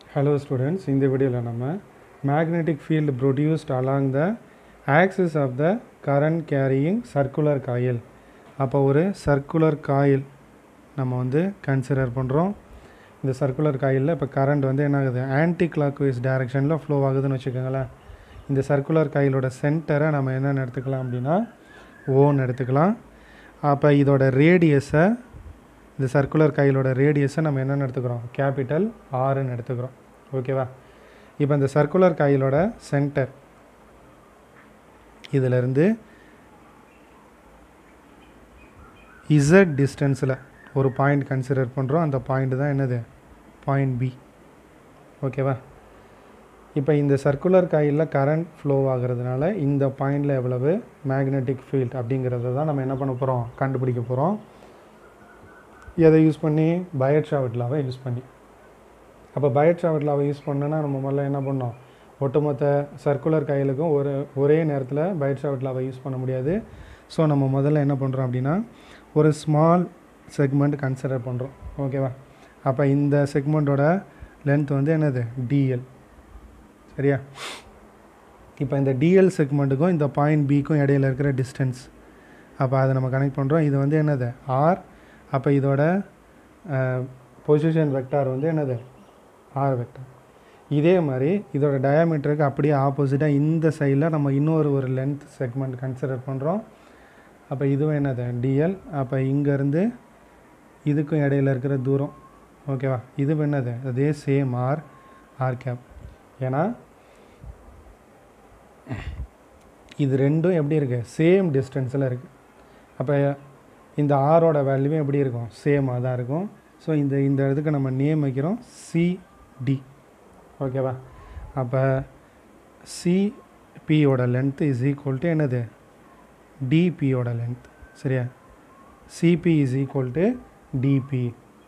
hello students இந்த வீடியோவில் நம்ம magnetic field produced along the axis of the current carrying circular coil அப்போ ஒரு சர்க்குலர் காயில் நம்ம வந்து கன்சிடர் பண்ணுறோம் இந்த சர்க்குலர் காயிலில் இப்போ கரண்ட் வந்து என்ன ஆகுது ஆன்டி கிளாக் வைஸ் டைரெக்ஷனில் ஃப்ளோ ஆகுதுன்னு வச்சுக்கோங்களேன் இந்த சர்க்குலர் காயிலோட சென்டரை நம்ம என்னென்னு எடுத்துக்கலாம் அப்படின்னா ஓன்னு எடுத்துக்கலாம் அப்போ இதோட ரேடியஸை இந்த சர்க்குலர் காயிலோட ரேடியஸை நம்ம என்னென்னு எடுத்துக்கிறோம் கேபிட்டல் ஆறுன்னு எடுத்துக்கிறோம் ஓகேவா இப்போ இந்த சர்க்குலர் காயிலோட சென்டர் இதிலிருந்து இசட் டிஸ்டன்ஸில் ஒரு பாயிண்ட் கன்சிடர் பண்ணுறோம் அந்த பாயிண்ட் தான் என்னது பாயிண்ட் பி ஓகேவா இப்போ இந்த சர்க்குலர் காயிலில் கரண்ட் ஃப்ளோ ஆகிறதுனால இந்த பாயிண்டில் எவ்வளவு மேக்னெட்டிக் ஃபீல்ட் அப்படிங்கிறத தான் நம்ம என்ன பண்ண போகிறோம் கண்டுபிடிக்க போகிறோம் எதை யூஸ் பண்ணி பயட் ஷாவட்லாவை யூஸ் பண்ணி அப்போ பயட் ஷாவட்லாவை யூஸ் பண்ணோன்னா நம்ம முதல்ல என்ன பண்ணோம் ஒட்டுமொத்த சர்க்குலர் கையிலுக்கும் ஒரு ஒரே நேரத்தில் பயட் ஷாவட்லாவை யூஸ் பண்ண முடியாது ஸோ நம்ம முதல்ல என்ன பண்ணுறோம் அப்படின்னா ஒரு ஸ்மால் செக்மெண்ட் கன்சிடர் பண்ணுறோம் ஓகேவா அப்போ இந்த செக்மெண்ட்டோட லென்த் வந்து என்னது டிஎல் சரியா இப்போ இந்த டிஎல் செக்மெண்ட்டுக்கும் இந்த பாயிண்ட் பிக்கும் இடையில இருக்கிற டிஸ்டன்ஸ் அப்போ அதை நம்ம கனெக்ட் பண்ணுறோம் இது வந்து என்னது ஆர் அப்போ இதோட பொசிஷன் வெக்டார் வந்து என்னது ஆர் வெக்டார் இதே மாதிரி இதோட டயாமீட்டருக்கு அப்படியே ஆப்போசிட்டாக இந்த சைடில் நம்ம இன்னொரு ஒரு லென்த் செக்மெண்ட் கன்சிடர் பண்ணுறோம் அப்போ இதுவும் என்னது டிஎல் அப்போ இங்கேருந்து இதுக்கும் இடையில இருக்கிற தூரம் ஓகேவா இது என்னது அதே சேம் ஆர் ஆர் கேப் ஏன்னா இது ரெண்டும் எப்படி இருக்குது சேம் டிஸ்டன்ஸில் இருக்குது அப்போ இந்த ஆரோட வேல்யூவும் எப்படி இருக்கும் சேமாக தான் இருக்கும் ஸோ இந்த இந்த இதுக்கு நம்ம நேம் வைக்கிறோம் சிடி ஓகேவா அப்போ சிபியோட லென்த்து இஸ் ஈக்குவல் டு என்னது டிபியோட லென்த் சரியா CB is equal to DB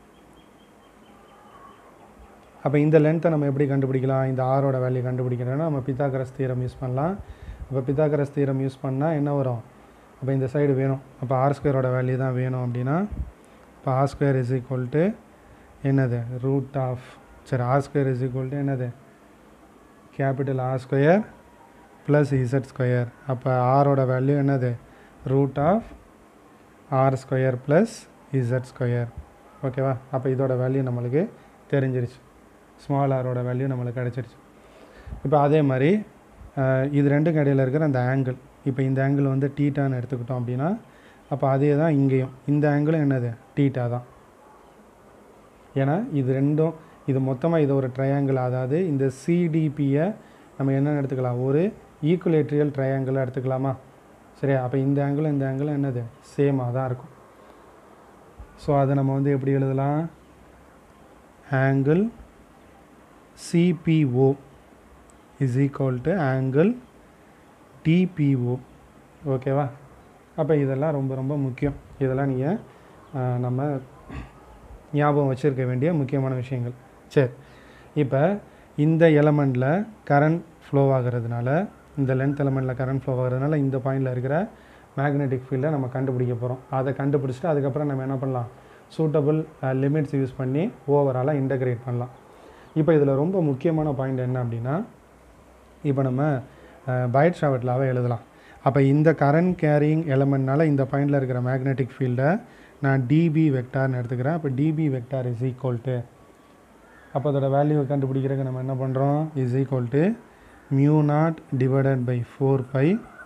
அப்போ இந்த லென்த்தை நம்ம எப்படி கண்டுபிடிக்கலாம் இந்த ஆரோட வேல்யூ கண்டுபிடிக்கிறோன்னா நம்ம பித்தாகரஸ் தீரம் யூஸ் பண்ணலாம் அப்போ பித்தாகரஸ் தீரம் யூஸ் பண்ணால் என்ன வரும் அப்போ இந்த சைடு வேணும் அப்போ ஆர் ஸ்கொயரோட வேல்யூ தான் வேணும் அப்படின்னா இப்போ R square is equal to என்னது ரூட் ஆஃப் சரி R square is equal to என்னது capital R square plus Z square அப்போ ஆரோட வேல்யூ என்னது root of R square plus Z square ஓகேவா அப்போ இதோட வேல்யூ நம்மளுக்கு தெரிஞ்சிருச்சு ஸ்மால் ஆரோட வேல்யூ நம்மளுக்கு கிடச்சிருச்சு இப்போ அதே மாதிரி இது ரெண்டுக்கும் இடையில் இருக்கிற அந்த ஆங்கிள் இப்போ இந்த ஆங்கிள் வந்து டீட்டான்னு எடுத்துக்கிட்டோம் அப்படின்னா அப்போ அதே தான் இங்கேயும் இந்த ஆங்கிளும் என்னது டீட்டா தான் ஏன்னா இது ரெண்டும் இது மொத்தமாக இது ஒரு ட்ரையாங்கிள் அதாவது இந்த சிடிபியை நம்ம என்னென்னு எடுத்துக்கலாம் ஒரு ஈக்குலேட்ரியல் ட்ரையாங்கிளாக எடுத்துக்கலாமா சரியா அப்போ இந்த ஆங்கிளும் இந்த ஆங்கிளும் என்னது சேமாக தான் இருக்கும் ஸோ அதை நம்ம வந்து எப்படி எழுதலாம் angle CBO is equal to angle DBO ஓகேவா அப்போ இதெல்லாம் ரொம்ப ரொம்ப முக்கியம் இதெல்லாம் நீங்கள் நம்ம ஞாபகம் வச்சுருக்க வேண்டிய முக்கியமான விஷயங்கள் சரி இப்போ இந்த எலமெண்ட்டில் கரண்ட் ஃப்ளோ ஆகிறதுனால இந்த லென்த் எலமெண்ட்டில் கரண்ட் ஃப்ளோ ஆகிறதுனால இந்த பாயிண்டில் இருக்கிற மேக்னெட்டிக் ஃபீல்டை நம்ம கண்டுபிடிக்க போகிறோம் அதை கண்டுபிடிச்சிட்டு அதுக்கப்புறம் நம்ம என்ன பண்ணலாம் சூட்டபுள் லிமிட்ஸ் யூஸ் பண்ணி ஓவராலாக இன்டகிரேட் பண்ணலாம் இப்போ இதில் ரொம்ப முக்கியமான பாயிண்ட் என்ன அப்படின்னா இப்போ நம்ம பைட் ஷாவட்லாவை எழுதலாம் அப்போ இந்த கரண்ட் கேரியிங் எலமெண்ட்னால இந்த பாயிண்டில் இருக்கிற மேக்னெட்டிக் ஃபீல்டை நான் டிபி வெக்டார்னு எடுத்துக்கிறேன் அப்போ DB vector is equal to அப்போ அதோட வேல்யூவை கண்டுபிடிக்கிறதுக்கு நம்ம என்ன பண்ணுறோம் is equal to mu naught divided by four pi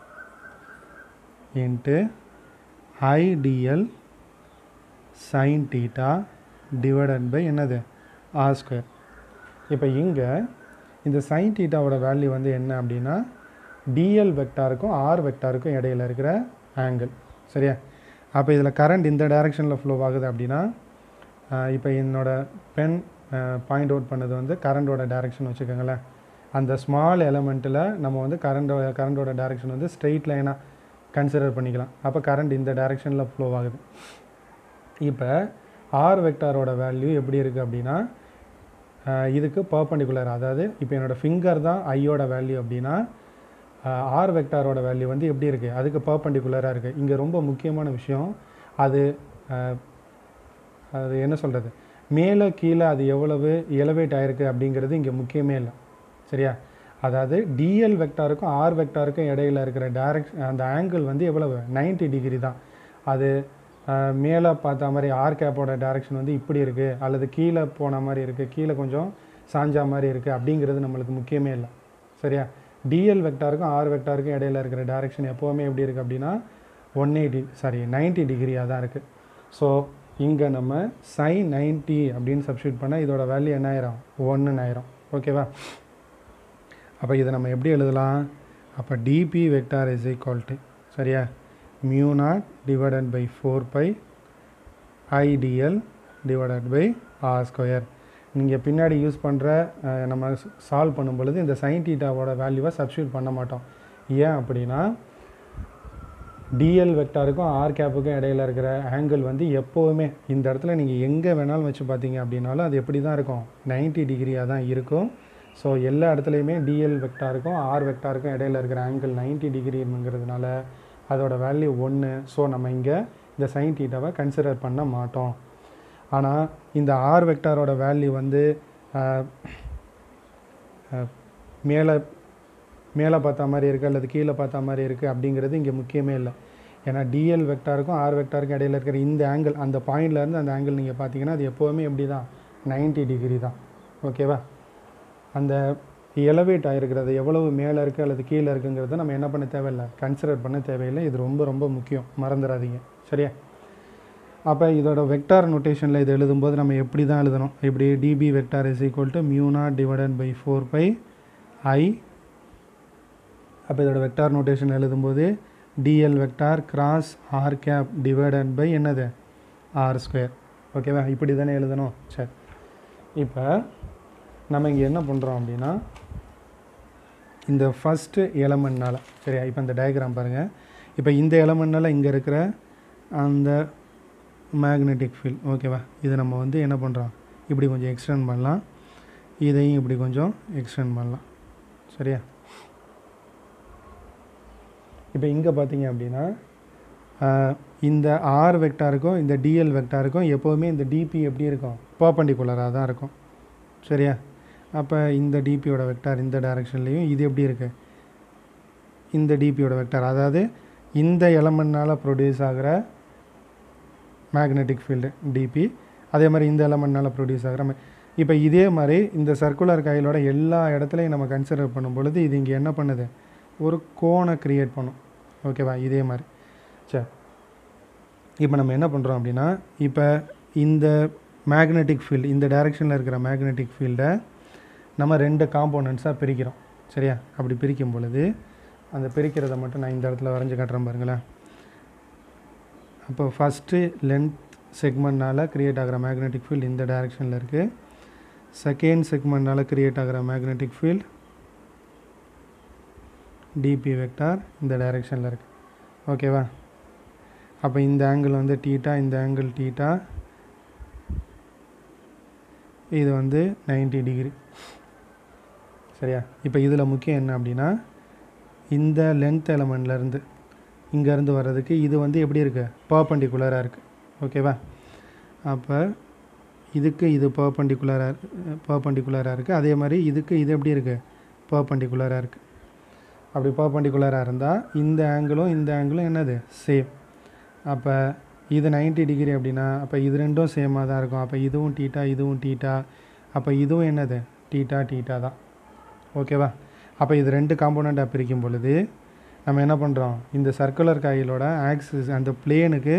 into IDL sine theta divided by என்னது ஆர் ஸ்கொயர் இப்போ இங்கே இந்த சைன் டீட்டாவோட வேல்யூ வந்து என்ன அப்படின்னா டிஎல் வெக்டாருக்கும் ஆர் வெக்டாருக்கும் இடையில இருக்கிற ஆங்கிள் சரியா அப்போ இதில் கரண்ட் இந்த டைரெக்ஷனில் ஃப்ளோ ஆகுது அப்படின்னா இப்போ என்னோடய பென் பாயிண்ட் அவுட் பண்ணது வந்து கரண்டோட டைரெக்ஷன் வச்சுக்கோங்களேன் அந்த ஸ்மால் எலமெண்ட்டில் நம்ம வந்து கரண்டோட கரண்டோட டைரெக்ஷன் வந்து ஸ்ட்ரெயிட் லைனாக கன்சிடர் பண்ணிக்கலாம் அப்போ கரண்ட் இந்த டைரெக்ஷனில் ஃப்ளோ ஆகுது இப்போ ஆர் வெக்டாரோட வேல்யூ எப்படி இருக்குது அப்படின்னா இதுக்கு பர்பண்டிகுலர் அதாவது இப்போ என்னோடய ஃபிங்கர் தான் ஐயோட வேல்யூ அப்படின்னா ஆர் வெக்டாரோட வேல்யூ வந்து எப்படி இருக்குது அதுக்கு பர்பண்டிகுலராக இருக்குது இங்கே ரொம்ப முக்கியமான விஷயம் அது அது என்ன சொல்கிறது மேலே கீழே அது எவ்வளவு எலவேட் ஆயிருக்கு அப்படிங்கிறது இங்கே முக்கியமே இல்லை சரியா அதாவது டிஎல் வெக்டாருக்கும் ஆர் வெக்டாருக்கும் இடையில இருக்கிற டைரக்ஷன் அந்த ஆங்கிள் வந்து எவ்வளவு 90 டிகிரி தான் அது அஹ், மேலே பார்த்த மாதிரி ஆர் கேப்போட டைரக்ஷன் வந்து இப்படி இருக்குது அல்லது கீழே போன மாதிரி இருக்குது கீழே கொஞ்சம் சாஞ்சா மாதிரி இருக்குது அப்படிங்கிறது நம்மளுக்கு முக்கியமே இல்லை சரியா டிஎல் வெக்டாருக்கும் ஆர் வெக்டாருக்கும் இடையில இருக்கிற டைரக்ஷன் எப்போவுமே எப்படி இருக்குது அப்படின்னா ஒன் எயிட்டி சாரி நைன்ட்டி டிகிரியாக தான் இருக்குது ஸோ இங்கே நம்ம சைன் 90 அப்படின்னு சப்ஸ்டியூட் பண்ணால் இதோட வேல்யூ என்ன ஆயிரும் ஒன்றுன்னு ஆயிரும் ஓகேவா அப்போ இதை நம்ம எப்படி எழுதலாம் அப்போ DB vector is equal to சரியா mu naught divided by four pi IDL divided by R square நீங்கள் பின்னாடி யூஸ் பண்ணுற நம்ம சால்வ் பண்ணும் பொழுது இந்த சைன் டீட்டாவோட வேல்யூவை சப்ஸ்டியூட் பண்ண மாட்டோம் ஏன் அப்படின்னா டிஎல் வெக்டாருக்கும் ஆர் கேப்புக்கும் இடையில இருக்கிற ஆங்கிள் வந்து எப்போவுமே இந்த இடத்துல நீங்கள் எங்கே வேணாலும் வச்சு பார்த்தீங்க அப்படின்னாலும் அது எப்படி தான் இருக்கும் 90 டிகிரியாக தான் இருக்கும் ஸோ எல்லா இடத்துலையுமே டிஎல் வெக்டாருக்கும் ஆர் வெக்டாருக்கும் இடையில இருக்கிற ஆங்கிள் 90 டிகிரிங்கிறதுனால அதோட வேல்யூ ஒன்று ஸோ நம்ம இங்கே இந்த சைன் டீட்டாவை கன்சிடர் பண்ண மாட்டோம் ஆனால் இந்த ஆர் வெக்டாரோட வேல்யூ வந்து ஆஹ், ஆஹ், மேலே மேலே பார்த்த மாதிரி இருக்குது அல்லது கீழே பார்த்த மாதிரி இருக்குது அப்படிங்கிறது இங்கே முக்கியமே இல்லை ஏன்னா டிஎல் வெக்டாருக்கும் ஆர் வெக்டாருக்கும் இடையில இருக்கிற இந்த ஆங்கிள் அந்த பாயிண்ட்லேருந்து அந்த ஆங்கிள் நீங்கள் பார்த்தீங்கன்னா அது எப்போவுமே எப்படி தான் 90 டிகிரி தான் ஓகேவா அந்த எலவேட் ஆகிருக்கிறது எவ்வளவு மேலே இருக்குது அல்லது கீழே இருக்குங்கிறத நம்ம என்ன பண்ண தேவையில்லை கன்சிடர் பண்ண தேவையில்லை இது ரொம்ப ரொம்ப முக்கியம் மறந்துடாதீங்க சரியா அப்போ இதோட வெக்டார் நோட்டேஷனில் இது எழுதும்போது நம்ம எப்படி தான் எழுதணும் இப்படி DB vector is equal to mu naught divided by four pi I அப்போ இதோட வெக்டார் நோட்டேஷன் எழுதும்போது DL vector cross R cap divided by என்னது ஆர் ஸ்கொயர் ஓகேவா இப்படி தானே எழுதணும் சரி இப்போ நம்ம இங்கே என்ன பண்ணுறோம் அப்படின்னா இந்த ஃபஸ்ட்டு எலமெண்ட்னால சரியா இப்போ இந்த டயக்ராம் பாருங்கள் இப்போ இந்த எலமெண்ட்னால இங்கே இருக்கிற அந்த மேக்னெட்டிக் ஃபீல்ட் ஓகேவா இது நம்ம வந்து என்ன பண்ணுறோம் இப்படி கொஞ்சம் எக்ஸ்டெண்ட் பண்ணலாம் இதையும் இப்படி கொஞ்சம் எக்ஸ்டெண்ட் பண்ணலாம் சரியா இப்போ இங்கே பார்த்தீங்க அப்படின்னா ஆஹ், இந்த ஆர் வெக்டாருக்கும் இந்த டிஎல் வெக்டாருக்கும் எப்போவுமே இந்த டிபி எப்படி இருக்கும் பர்பண்டிகுலராக தான் இருக்கும் சரியா அப்போ இந்த டிபியோட வெக்டார் இந்த டைரக்ஷன்லேயும் இது எப்படி இருக்கு இந்த டிபியோட வெக்டார் அதாவது இந்த எலமெண்ட்னால் ப்ரொடியூஸ் ஆகிற மேக்னெட்டிக் ஃபீல்டு டிபி அதே மாதிரி இந்த எலமெண்ட்னால் ப்ரொடியூஸ் ஆகிற இப்போ இதே மாதிரி இந்த சர்க்குலர் காயிலோட எல்லா இடத்துலையும் நம்ம கன்சிடர் பண்ணும் பொழுது இது இங்கே என்ன பண்ணுது ஒரு கோணை க்ரியேட் பண்ணும் ஓகேவா இதே மாதிரி சரி இப்போ நம்ம என்ன பண்ணுறோம் அப்படின்னா இப்போ இந்த மேக்னெட்டிக் ஃபீல்டு இந்த டைரெக்ஷனில் இருக்கிற மேக்னெட்டிக் ஃபீல்டை நம்ம ரெண்டு காம்போனன்ட்ஸாக பிரிக்கிறோம் சரியா அப்படி பிரிக்கும் பொழுது அந்த பிரிக்கிறத மட்டும் நான் இந்த இடத்துல வரைஞ்சி காட்டுறேன் பாருங்களேன் அப்போ ஃபஸ்ட்டு லென்த் செக்மெண்ட்னால் க்ரியேட் ஆகிற மேக்னெட்டிக் ஃபீல்டு இந்த டைரெக்ஷனில் இருக்குது செகண்ட் செக்மெண்ட்னால் க்ரியேட் ஆகிற மேக்னெட்டிக் ஃபீல்டு டிபி வெக்டார் இந்த டைரெக்ஷனில் இருக்குது ஓகேவா அப்போ இந்த ஆங்கிள் வந்து டீட்டா இந்த ஆங்கிள் டீட்டா இது வந்து 90 டிகிரி சரியா இப்போ இதில் முக்கியம் என்ன அப்படின்னா இந்த லென்த் எலமெண்ட்லேருந்து இங்கேருந்து வர்றதுக்கு இது வந்து எப்படி இருக்குது பர்பண்டிகுலராக இருக்குது ஓகேவா அப்போ இதுக்கு இது பர்பண்டிகுலராக பர்பண்டிகுலராக இருக்குது அதே மாதிரி இதுக்கு இது எப்படி இருக்குது பர்பண்டிகுலராக இருக்குது அப்படி பர்பண்டிகுலராக இருந்தால் இந்த ஆங்கிளும் இந்த ஆங்கிளும் என்னது சேம் அப்போ இது 90 டிகிரி அப்படின்னா அப்போ இது ரெண்டும் சேமாக தான் இருக்கும் அப்போ இதுவும் டீட்டா இதுவும் டீட்டா அப்போ இதுவும் என்னது டீட்டா டீட்டா தான் ஓகேவா அப்போ இது ரெண்டு காம்போனண்ட்டாக பிரிக்கும் பொழுது நம்ம என்ன பண்ணுறோம் இந்த சர்க்குலர் காயிலோட ஆக்சிஸ் அந்த பிளேனுக்கு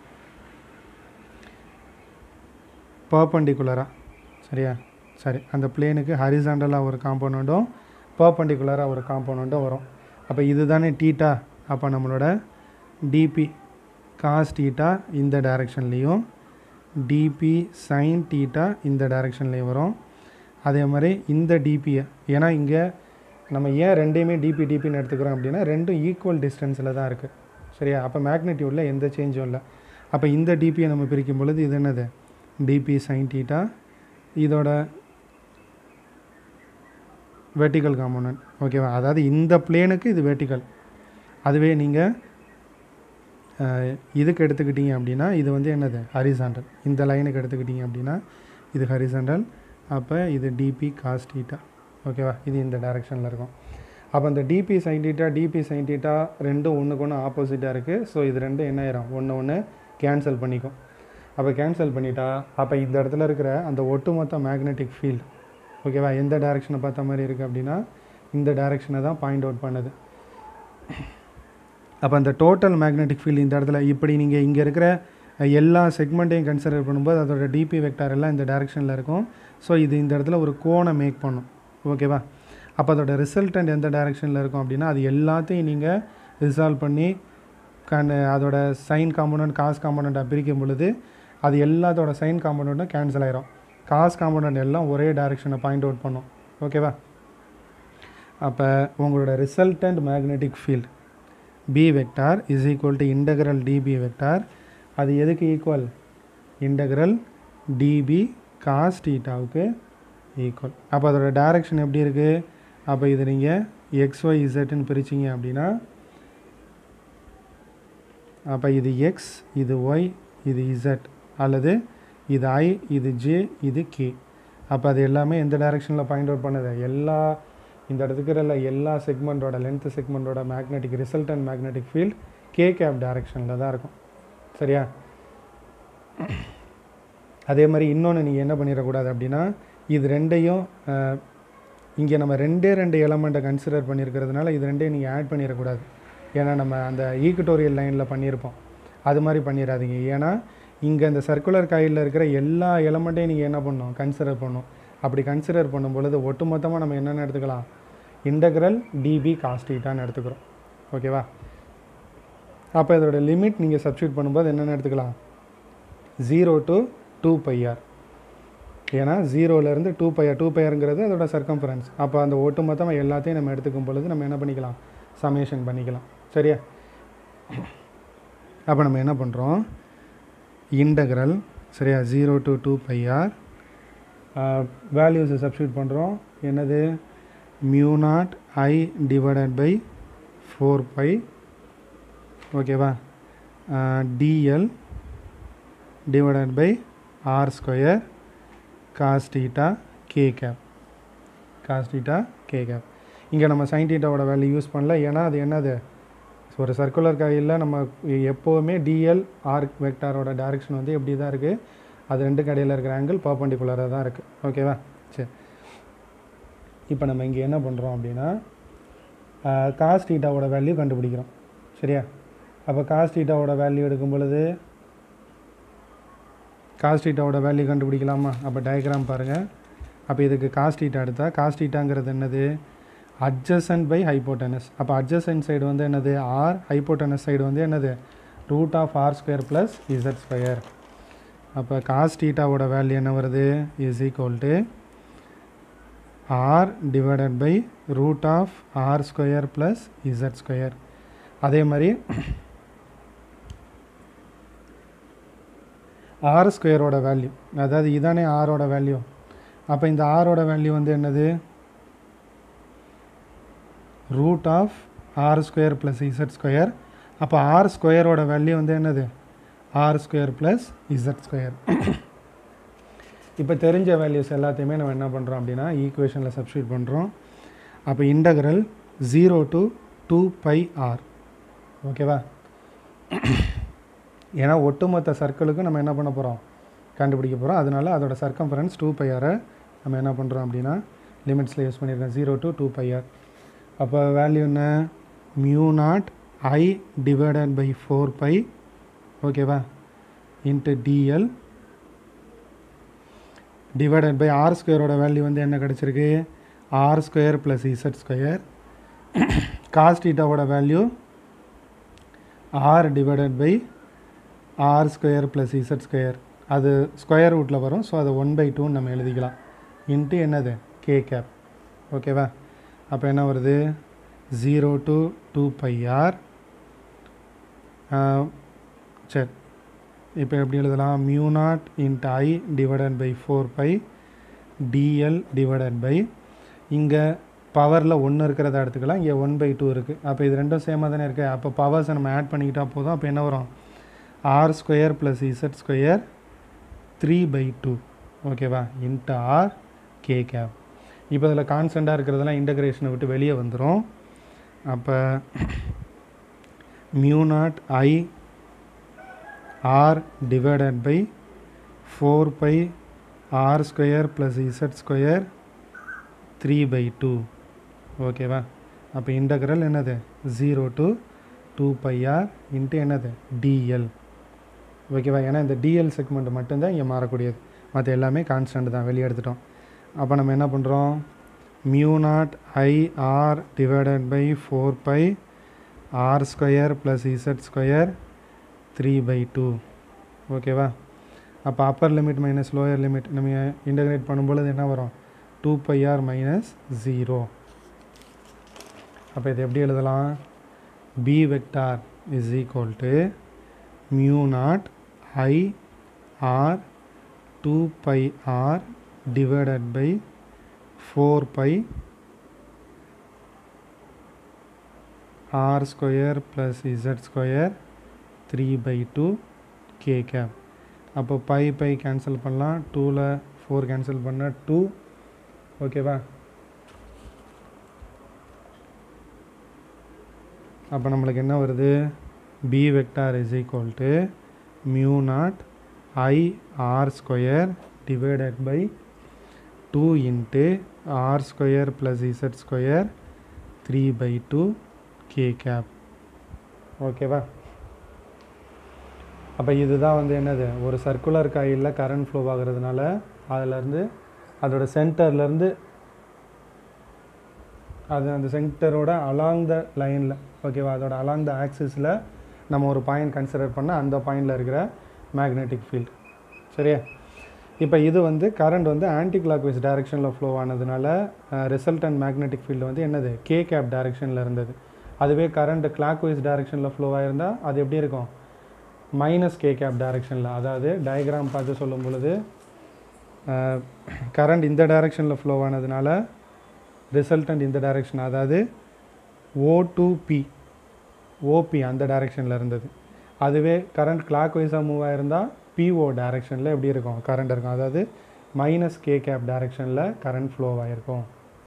பர்பண்டிகுலராக சரியா சரி அந்த பிளேனுக்கு ஹரிசாண்டலாக ஒரு காம்போனண்ட்டும் பர்பண்டிகுலராக ஒரு காம்போனண்ட்டும் வரும் அப்போ இதுதானே டீட்டா அப்போ நம்மளோட டிபி காஸ் டீட்டா இந்த டைரெக்ஷன்லேயும் டிபி சைன் டீட்டா இந்த டைரெக்ஷன்லேயும் வரும் அதே மாதிரி இந்த டிபியை ஏன்னா இங்கே நம்ம ஏன் ரெண்டையுமே டிபி டிபின்னு எடுத்துக்கிறோம் அப்படின்னா ரெண்டும் ஈக்குவல் டிஸ்டன்ஸில் தான் இருக்குது சரியா அப்போ மேக்னெட்டியூடில் எந்த சேஞ்சும் இல்லை அப்போ இந்த டிபியை நம்ம பிரிக்கும் பொழுது இது என்னது டிபி சைன் டீட்டா இதோட வெர்டிக்கல் காம்போனன்ட் ஓகேவா அதாவது இந்த பிளேனுக்கு இது வெர்டிக்கல் அதுவே நீங்கள் இதுக்கு எடுத்துக்கிட்டீங்க அப்படின்னா இது வந்து என்னது ஹரிசாண்டல் இந்த லைனுக்கு எடுத்துக்கிட்டீங்க அப்படின்னா இது ஹரிசண்டல் அப்போ இது டிபி காஸ் டீட்டா ஓகேவா இது இந்த டைரெக்ஷனில் இருக்கும் அப்போ இந்த DB sine theta DB sine theta ரெண்டும் ஒன்றுக்கு ஒன்று ஆப்போசிட்டாக இருக்குது ஸோ இது ரெண்டும் என்ன ஆயிரும் ஒன்று ஒன்று கேன்சல் பண்ணிக்கும் அப்போ கேன்சல் பண்ணிட்டா அப்போ இந்த இடத்துல இருக்கிற அந்த ஒட்டுமொத்த மேக்னெட்டிக் ஃபீல்டு ஓகேவா எந்த டைரெக்ஷனை பார்த்த மாதிரி இருக்குது அப்படின்னா இந்த டைரெக்ஷனை தான் பாயிண்ட் அவுட் பண்ணுது அப்போ அந்த டோட்டல் மேக்னெட்டிக் ஃபீல்டு இந்த இடத்துல இப்படி நீங்கள் இங்கே இருக்கிற எல்லா செக்மெண்ட்டையும் கன்சிடர் பண்ணும்போது அதோட டிபி வெக்டார் எல்லாம் இந்த டைரெக்ஷனில் இருக்கும் ஸோ இது இந்த இடத்துல ஒரு கோனை மேக் பண்ணும் ஓகேவா அப்போ அதோட ரிசல்டன்ட் எந்த டைரெக்ஷனில் இருக்கும் அப்படின்னா அது எல்லாத்தையும் நீங்கள் ரிசால்வ் பண்ணி கண் அதோட சைன் காம்பனண்ட் காஸ் காம்பனண்ட்டாக பிரிக்கும் பொழுது அது எல்லாத்தோட சைன் காம்பனண்ட்டும் கேன்சல் ஆயிரும் காஸ் காம்பனண்ட் எல்லாம் ஒரே டைரெக்ஷனை பாயிண்ட் அவுட் பண்ணும் ஓகேவா அப்போ உங்களோட resultant magnetic field B vector is equal to integral DB vector அது எதுக்கு ஈக்குவல் இன்டகரல் டிபி காஸ் டீட்டாவுக்கு ஈக்குவல் அப்போ அதோட டைரக்ஷன் எப்படி இருக்குது அப்போ இது நீங்கள் எக்ஸ்ஒய் இசட்னு பிரிச்சிங்க அப்படின்னா அப்போ இது எக்ஸ் இது ஒய் இது இசட் அல்லது இது ஐ இது ஜே இது கே அப்போ அது எல்லாமே எந்த டைரெக்ஷனில் பாயிண்ட் அவுட் பண்ணுது எல்லா இந்த இடத்துக்கு இருக்கிற எல்லா செக்மெண்ட்டோட லென்த் செக்மெண்ட்டோட magnetic resultant magnetic field K cap டைரெக்ஷனில் தான் இருக்கும் சரியா அதே மாதிரி இன்னொன்று நீங்கள் என்ன பண்ணிடக்கூடாது அப்படின்னா இது ரெண்டையும் இங்கே நம்ம ரெண்டே ரெண்டு எலமெண்ட்டை கன்சிடர் பண்ணியிருக்கிறதுனால இது ரெண்டையும் நீங்கள் ஆட் பண்ணிடக்கூடாது ஏன்னா நம்ம அந்த ஈக்குட்டோரியல் லைனில் பண்ணியிருப்போம் அது மாதிரி பண்ணிடாதீங்க ஏன்னா இங்கே இந்த சர்க்குலர் காயிலில் இருக்கிற எல்லா எலமெண்ட்டையும் நீங்கள் என்ன பண்ணணும் கன்சிடர் பண்ணணும் அப்படி கன்சிடர் பண்ணும் பொழுது ஒட்டுமொத்தமாக நம்ம என்னென்ன எடுத்துக்கலாம் இன்டகிரல் டிபி காஸ்டீட்டான்னு எடுத்துக்கிறோம் ஓகேவா அப்போ இதோட லிமிட் நீங்கள் சப்ஸ்டியூட் பண்ணும்போது என்னென்ன எடுத்துக்கலாம் ஜீரோ டு டூ பையார் ஏன்னா ஜீரோலேருந்து டூ பையார் டூ பையாருங்கிறது அதோட சர்க்கம்ஃபரன்ஸ் அப்போ அந்த ஒட்டுமொத்தமாக எல்லாத்தையும் நம்ம எடுத்துக்கும் பொழுது நம்ம என்ன பண்ணிக்கலாம் சமேஷன் பண்ணிக்கலாம் சரியா அப்போ நம்ம என்ன பண்ணுறோம் இன்டகரல் சரியா ஜீரோ டு டூ பையார் வேல்யூஸை சப்ஸ்டியூட் பண்ணுறோம் என்னது mu naught I divided by four pi ஓகேவா DL divided by R square cos theta K cap cos theta K cap இங்கே நம்ம சைன் டீட்டாவோட வேல்யூ யூஸ் பண்ணல ஏன்னா அது என்னது ஒரு சர்க்குலர் காயில் நம்ம எப்போவுமே டிஎல் ஆர் வெக்டாரோட டைரக்ஷன் வந்து எப்படி தான் இருக்குது அது ரெண்டு கடையில் இருக்கிற ஆங்கிள் பர்பண்டிகுலராக தான் இருக்குது ஓகேவா சரி இப்போ நம்ம இங்கே என்ன பண்ணுறோம் அப்படின்னா காஸ் டீட்டாவோட வேல்யூ கண்டுபிடிக்கிறோம் சரியா அப்போ காஸ் டீட்டாவோட வேல்யூ எடுக்கும் பொழுது காஸ் டீட்டாவோட வேல்யூ கண்டுபிடிக்கலாமா அப்போ டயக்ராம் பாருங்கள் அப்போ இதுக்கு காஸ் டீட்டா எடுத்தால் காஸ் டீட்டாங்கிறது என்னது அட்ஜசன்ட் பை ஹைப்போட்டனஸ் அப்போ அட்ஜசன்ட் சைடு வந்து என்னது ஆர் ஹைப்போட்டனஸ் சைடு வந்து என்னது root of R square plus Z square அப்போ காஸ் டீட்டாவோட வேல்யூ என்ன வருது is equal to R divided by root of R square plus Z square அதே மாதிரி ஆர் ஸ்கொயரோட வேல்யூ அதாவது இதானே ஆரோட வேல்யூ அப்போ இந்த ஆரோட வேல்யூ வந்து என்னது root of R square plus Z square அப்போ ஆர் ஸ்கொயரோட வேல்யூ வந்து என்னது R square plus Z square இப்போ தெரிஞ்ச வேல்யூஸ் எல்லாத்தையுமே நம்ம என்ன பண்ணுறோம் அப்படின்னா ஈக்குவேஷனில் சப்ஸ்டியூட் பண்ணுறோம் அப்போ integral zero to two pi R ஓகேவா ஏன்னா ஒட்டுமொத்த சர்க்கிளுக்கு நம்ம என்ன பண்ண போகிறோம் கண்டுபிடிக்க போகிறோம் அதனால அதோட சர்க்கம்ஃபரன்ஸ் டூ பை ஆரை நம்ம என்ன பண்ணுறோம் அப்படின்னா லிமிட்ஸில் யூஸ் பண்ணியிருக்கோம் zero to two pi R அப்போ வேல்யூ என்ன mu naught I divided by four pi ஓகேவா into DL divided by R ஸ்கொயரோட வேல்யூ வந்து என்ன கிடச்சிருக்கு R square plus Z square cos டீட்டாவோட value R divided by R square plus Z square அது square ரூட்டில் வரும் ஸோ அதை ஒன் பை டூன்னு நம்ம எழுதிக்கலாம் இன்ட்டு என்னது கே கேப் ஓகேவா அப்போ என்ன வருது zero to two pi R சரி இப்போ எப்படி எழுதலாம் mu naught into I divided by four pi DL divided by இங்கே பவரில் ஒன்று இருக்கிறத எடுத்துக்கலாம் இங்கே ஒன் பை டூ இருக்குது அப்போ இது ரெண்டும் சேமாக தானே இருக்குது அப்போ பவர்ஸை நம்ம ஆட் பண்ணிக்கிட்டால் போதும் அப்போ என்ன வரும் R square plus Z square three by two ஓகேவா இன்ட்டு ஆர் கே கேப் இப்போ இதில் கான்ஸ்டண்ட்டாக இருக்கிறதெல்லாம் இன்டகிரேஷனை விட்டு வெளியே வந்துடும் அப்போ mu naught I R divided by four pi R square plus Z square three by two ஓகேவா அப்போ இன்டகிரல் என்னது zero to two pi R into என்னது டிஎல் ஓகேவா ஏன்னா இந்த டிஎல் செக்மெண்ட் மட்டும்தான் இங்கே மாறக்கூடியது மற்ற எல்லாமே கான்ஸ்டன்ட் தான் வெளியே எடுத்துட்டோம் அப்போ நம்ம என்ன பண்ணுறோம் mu naught I R divided by four pi R square plus Z square three by two ஓகேவா அப்போ upper limit minus lower limit நம்ம இன்டகிரேட் பண்ணும்பொழுது என்ன வரும் two pi R minus zero அப்போ இது எப்படி எழுதலாம் B vector is equal to mu naught I R two pi R divided by four pi R square plus Z square three by two K cap அப்போ pi by cancel பண்ணலாம் டூவில் four cancel பண்ணால் two ஓகேவா அப்போ நம்மளுக்கு என்ன வருது B vector is equal to mu naught I R square divided by two into R square plus Z square three by two K cap ஓகேவா அப்போ இதுதான் வந்து என்னது ஒரு சர்க்குலர் காயிலில் கரண்ட் ஃப்ளோ ஆகிறதுனால அதிலேருந்து அதோட சென்டர்லேருந்து அது அந்த சென்டரோட அலாங் த லைனில் ஓகேவா அதோட அலாங் த ஆக்சிஸில் நம்ம ஒரு பாயிண்ட் கன்சிடர் பண்ண அந்த பாயிண்டில் இருக்கிற மேக்னெட்டிக் ஃபீல்ட் சரியா இப்போ இது வந்து கரண்ட் வந்து ஆன்டி கிளாக்வைஸ் டைரெக்ஷனில் ஃப்ளோ ஆனதுனால ரிசல்டன்ட் மேக்னெட்டிக் ஃபீல்டு வந்து என்னது கே கேப் டைரெக்ஷனில் இருந்தது அதுவே கரண்ட் கிளாக்வைஸ் டைரெக்ஷனில் ஃப்ளோ ஆயிருந்தால் அது எப்படி இருக்கும் மைனஸ் கே கேப் டைரெக்ஷனில் அதாவது டயக்ராம் பார்த்து சொல்லும் பொழுது கரண்ட் இந்த டைரெக்ஷனில் ஃப்ளோ ஆனதுனால ரிசல்டன்ட் இந்த டைரெக்ஷன் அதாவது ஓ டு பி ஓபி அந்த டைரெக்ஷனில் இருந்தது அதுவே கரண்ட் கிளாக் வைஸாக மூவ் ஆயிருந்தால் பிஓ டைரெக்ஷனில் எப்படி இருக்கும் கரண்ட் இருக்கும் அதாவது மைனஸ் கே கேப் டைரெக்ஷனில் கரண்ட் ஃப்ளோ ஆகிருக்கும்